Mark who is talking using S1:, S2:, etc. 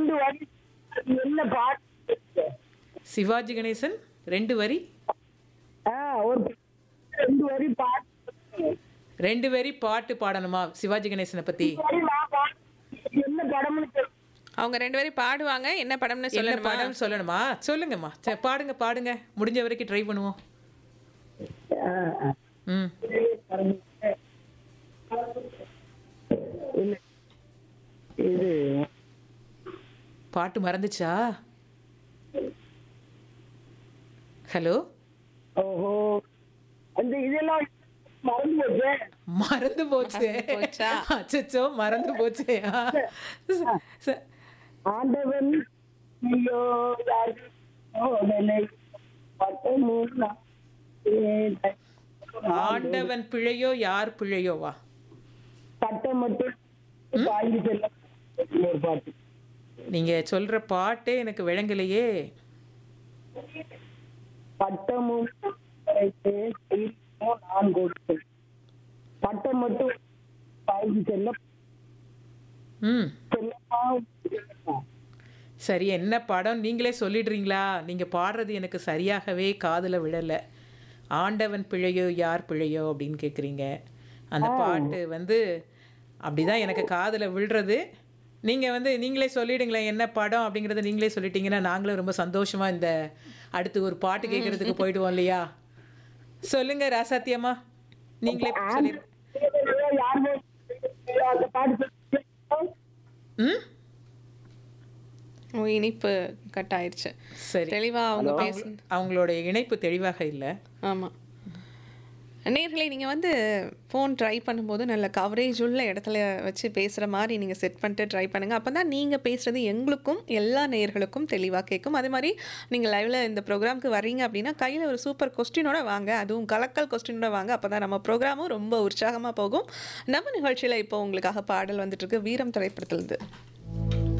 S1: ரெண்டு வரி என்ன பாட்டு
S2: சிவாஜி கணேசன் ரெண்டு வரி
S1: ஆ ஒரு ரெண்டு வரி பாட்டு
S2: ரெண்டு வரி பாட்டு பாடணுமா சிவாஜி கணேசனை பத்தி
S1: வரி நான் பாட்டு என்ன படம்னு தெரியல.
S3: அவங்க ரெண்டு பேரும் பாடுவாங்க என்ன படம்னு
S2: என்ன
S3: சொல்லணுமா
S2: படம் சொல்லணுமா சொல்லுங்கம்மா சரி, பாடுங்க பாடுங்க முடிஞ்ச வரைக்கும் ட்ரை பண்ணுவோம்
S1: ஆ, ஆ.
S2: ம்
S1: இல்ல. இது
S2: பாட்டு மறந்துச்சா ஹலோ
S1: ஓஹோ அந்த இதெல்லாம் மறந்து போச்சு
S2: மறந்து போச்சு
S3: மறந்து போச்சா?
S2: அச்சச்சோ மறந்து போச்சு ஆ. ச- ச-
S1: ஆண்டவன் ஐயோ யாருக்கு சோதனை பட்டமும் நான் கேட்டேன்.
S2: ஆண்டவன் பிழையோ யார் பிழையோவா
S1: சட்டம் மட்டும் வாங்கி செல்ல ஒரு பாட்டு
S2: நீங்க சொல்ற பாட்டே எனக்கு விளங்கலையே
S1: பட்டமும் கிடைத்து தீர்ப்பும் நான் கொடுத்தேன் பட்டம் மட்டும் வாங்கி செல்ல
S2: ம்
S1: செல்லமா செல்லமா.
S2: சரி என்ன படம் நீங்களே சொல்லிடுறீங்களா நீங்க பாடுறது எனக்கு சரியாகவே காதுல விழல ஆண்டவன் பிழையோ யார் பிழையோ அப்படின்னு கேக்குறீங்க அந்த பாட்டு வந்து அப்படிதான் எனக்கு காதுல விழுறது நீங்க வந்து நீங்களே சொல்லிடுங்களேன் என்ன படம் அப்படிங்கறத நீங்களே சொல்லிட்டீங்கன்னா நாங்களும் ரொம்ப சந்தோஷமா இந்த அடுத்து ஒரு பாட்டு கேட்கறதுக்கு போயிடுவோம் இல்லையா சொல்லுங்க ராசாத்தியம்மா நீங்களே சொல்லி
S1: யார் போய் அந்த பாட்டு சொல்லி-
S2: ம்
S3: உங்க இனிப்பு கட் ஆயிருச்சு
S2: சரி
S3: தெளிவா அவங்க பேச
S2: அவங்க- அவங்களோட இணைப்பு தெளிவாக இல்லை
S3: ஆமா நேர்களை நீங்கள் வந்து ஃபோன் ட்ரை பண்ணும்போது நல்ல கவரேஜ் உள்ள இடத்துல வச்சு பேசுகிற மாதிரி நீங்கள் செட் பண்ணிட்டு ட்ரை பண்ணுங்கள் அப்போ தான் நீங்கள் பேசுகிறது எங்களுக்கும் எல்லா நேர்களுக்கும் தெளிவாக கேட்கும் அதே மாதிரி நீங்கள் லைவில் இந்த ப்ரோக்ராமுக்கு வர்றீங்க அப்படின்னா கையில் ஒரு சூப்பர் கொஸ்டினோட வாங்க அதுவும் கலக்கல் கொஸ்டினோட வாங்க அப்போ தான் நம்ம ப்ரோக்ராமும் ரொம்ப உற்சாகமாக போகும் நம்ம நிகழ்ச்சியில் இப்போ உங்களுக்காக பாடல் வந்துட்டுருக்கு வீரம் திரைப்படத்துலேருந்து